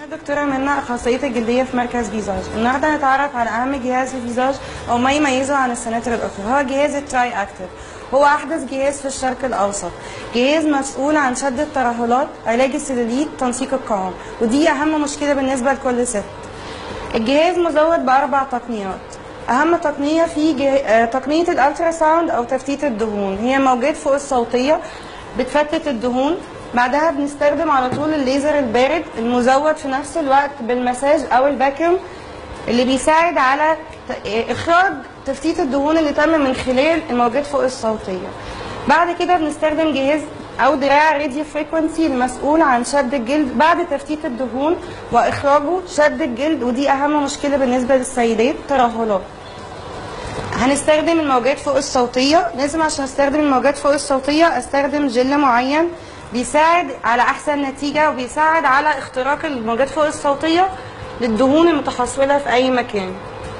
دكتورة منى أخصائية الجلدية في مركز فيزاج النهاردة هنتعرف على أهم جهاز في فيزاج أو ما يميزه عن السناتر الأخرى هو جهاز التراي أكتف هو أحدث جهاز في الشرق الأوسط جهاز مسؤول عن شد الترهلات علاج السلوليت تنسيق القوام ودي أهم مشكلة بالنسبة لكل ست الجهاز مزود بأربع تقنيات أهم تقنية فيه جه... آه، تقنية الألترا ساوند أو تفتيت الدهون هي موجات فوق الصوتية بتفتت الدهون بعدها بنستخدم على طول الليزر البارد المزود في نفس الوقت بالمساج أو الفاكيوم اللي بيساعد على ت- آه، إخراج تفتيت الدهون اللي تم من خلال الموجات فوق الصوتية بعد كده بنستخدم جهاز او دراع راديو فريكونسي المسؤول عن شد الجلد بعد تفتيت الدهون واخراجه شد الجلد ودي اهم مشكله بالنسبه للسيدات ترهلات هنستخدم الموجات فوق الصوتيه لازم عشان استخدم الموجات فوق الصوتيه استخدم جل معين بيساعد على احسن نتيجه وبيساعد على اختراق الموجات فوق الصوتيه للدهون المتحصله في اي مكان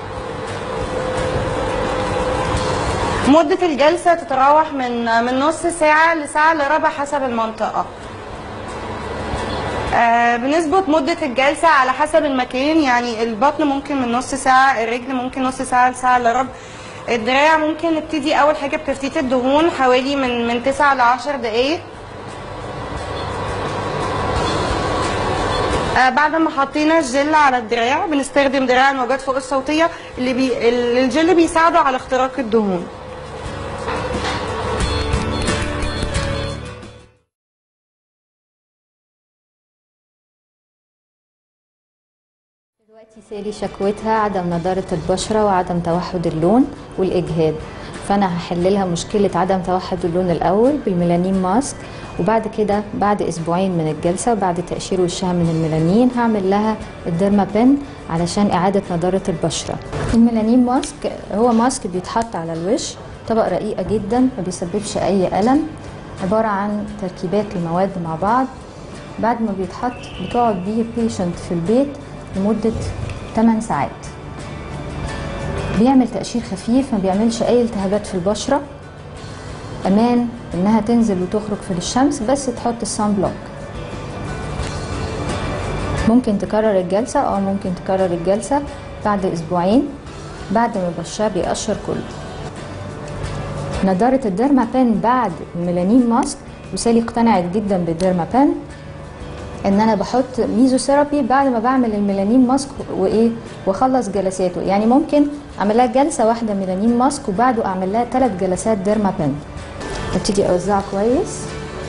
مدة الجلسة تتراوح من من نص ساعة لساعة إلا ربع حسب المنطقة. آه بنظبط مدة الجلسة على حسب المكان يعني البطن ممكن من نص ساعة الرجل ممكن نص ساعة لساعة إلا ربع الدراع ممكن نبتدي أول حاجة بتفتيت الدهون حوالي من من 9 ل 10 دقايق آه بعد ما حطينا الجل على الدراع بنستخدم دراع الموجات فوق الصوتية اللي بي ال- الجل بيساعده على اختراق الدهون دلوقتي سالي شكوتها عدم نضارة البشرة وعدم توحد اللون والإجهاد فأنا هحل لها مشكلة عدم توحد اللون الأول بالميلانين ماسك وبعد كده بعد أسبوعين من الجلسة وبعد تقشير وشها من الميلانين هعمل لها الديرما بين علشان إعادة نضارة البشرة الميلانين ماسك هو ماسك بيتحط على الوش طبقة رقيقة جدا ما بيسببش أي ألم عبارة عن تركيبات المواد مع بعض بعد ما بيتحط بتقعد بيه بيشنت في البيت لمدة 8 ساعات بيعمل تقشير خفيف ما بيعملش أي التهابات في البشرة أمان إنها تنزل وتخرج في الشمس بس تحط الصن بلوك ممكن تكرر الجلسة أو ممكن تكرر الجلسة بعد أسبوعين بعد ما البشرة بيقشر كله نضارة الديرما بان بعد الميلانين ماسك وسالي اقتنعت جدا بالديرما بان ان انا بحط ميزوثيرابي بعد ما بعمل الميلانين ماسك وايه واخلص جلساته يعني ممكن اعمل لها جلسه واحده ميلانين ماسك وبعده اعمل لها ثلاث جلسات ديرما بان ابتدي اوزعه كويس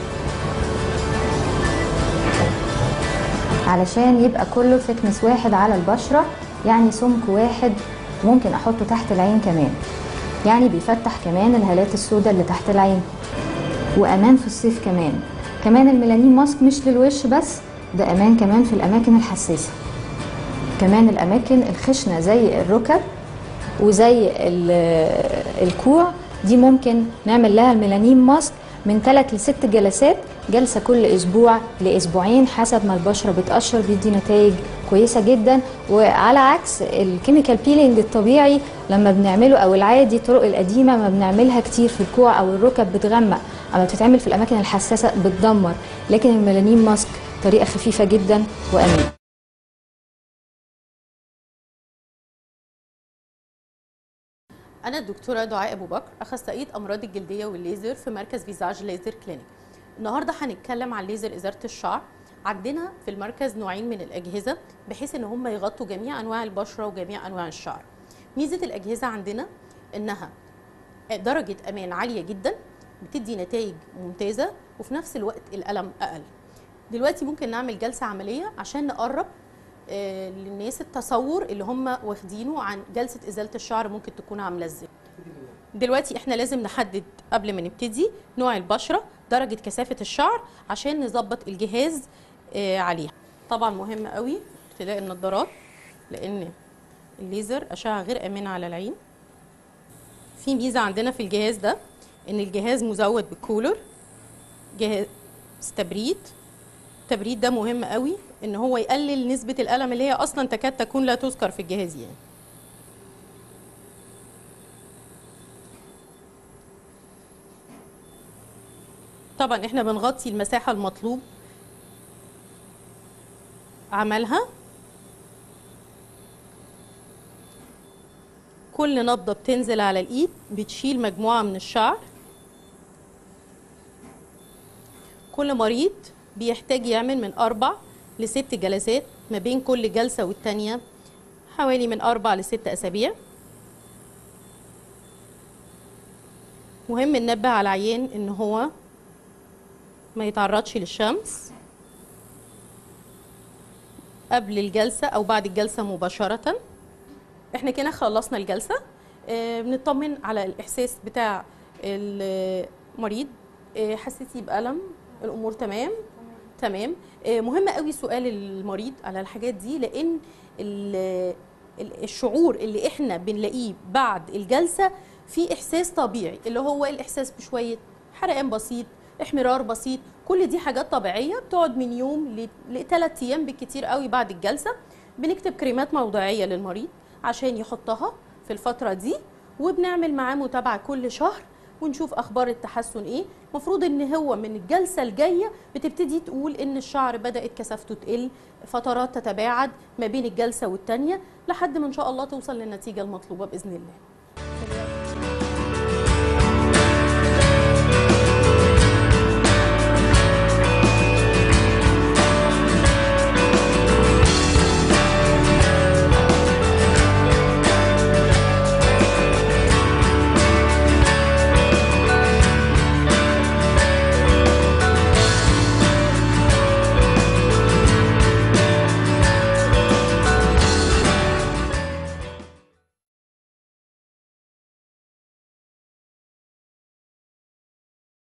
علشان يبقى كله ثيكنس واحد على البشره يعني سمك واحد ممكن احطه تحت العين كمان يعني بيفتح كمان الهالات السوداء اللي تحت العين وامان في الصيف كمان كمان الميلانين ماسك مش للوش بس ده امان كمان في الاماكن الحساسه كمان الاماكن الخشنه زي الركب وزي ال- الكوع دي ممكن نعمل لها الميلانين ماسك من 3 ل 6 جلسات جلسه كل اسبوع لاسبوعين حسب ما البشره بتقشر بيدي نتائج كويسه جدا وعلى عكس الكيميكال بيلينج الطبيعي لما بنعمله او العادي الطرق القديمه ما بنعملها كتير في الكوع او الركب بتغمق اما بتتعمل في الاماكن الحساسه بتدمر لكن الميلانين ماسك طريقه خفيفه جدا وامان أنا الدكتورة دعاء أبو بكر أخصائية أمراض الجلدية والليزر في مركز فيزاج ليزر كلينيك. النهاردة هنتكلم عن ليزر إزالة الشعر. عندنا في المركز نوعين من الأجهزة بحيث إن هم يغطوا جميع أنواع البشرة وجميع أنواع الشعر. ميزة الأجهزة عندنا إنها درجة أمان عالية جدا بتدي نتائج ممتازة وفي نفس الوقت الألم أقل. دلوقتي ممكن نعمل جلسة عملية عشان نقرب آه، للناس التصور اللي هم واخدينه عن جلسة إزالة الشعر ممكن تكون عاملة ازاي دلوقتي احنا لازم نحدد قبل ما نبتدي نوع البشرة درجة كثافة الشعر عشان نظبط الجهاز آه، عليها طبعا مهم قوي ارتداء النظارات لان الليزر أشعة غير آمنة على العين في ميزة عندنا في الجهاز ده ان الجهاز مزود بكولر جهاز تبريد التبريد ده مهم قوي ان هو يقلل نسبة الألم اللي هي أصلا تكاد تكون لا تذكر في الجهاز يعني طبعا احنا بنغطي المساحة المطلوب عملها كل نبضة بتنزل على الإيد بتشيل مجموعة من الشعر كل مريض بيحتاج يعمل من أربع لست جلسات ما بين كل جلسة والتانية حوالي من أربع لست أسابيع مهم ننبه على العيان إن هو ما يتعرضش للشمس قبل الجلسة أو بعد الجلسة مباشرة احنا كده خلصنا الجلسة آه، بنطمن على الإحساس بتاع المريض آه، حسيتي بألم الأمور تمام تمام آه، مهم قوي سؤال المريض على الحاجات دي لأن ال- ال- الشعور اللي احنا بنلاقيه بعد الجلسة في إحساس طبيعي اللي هو الإحساس بشوية حرقان بسيط احمرار بسيط كل دي حاجات طبيعيه بتقعد من يوم لثلاث ايام بالكتير قوي بعد الجلسه بنكتب كريمات موضعيه للمريض عشان يحطها في الفتره دي وبنعمل معاه متابعه كل شهر ونشوف اخبار التحسن ايه المفروض ان هو من الجلسه الجايه بتبتدي تقول ان الشعر بدات كثافته تقل فترات تتباعد ما بين الجلسه والتانيه لحد ما ان شاء الله توصل للنتيجه المطلوبه باذن الله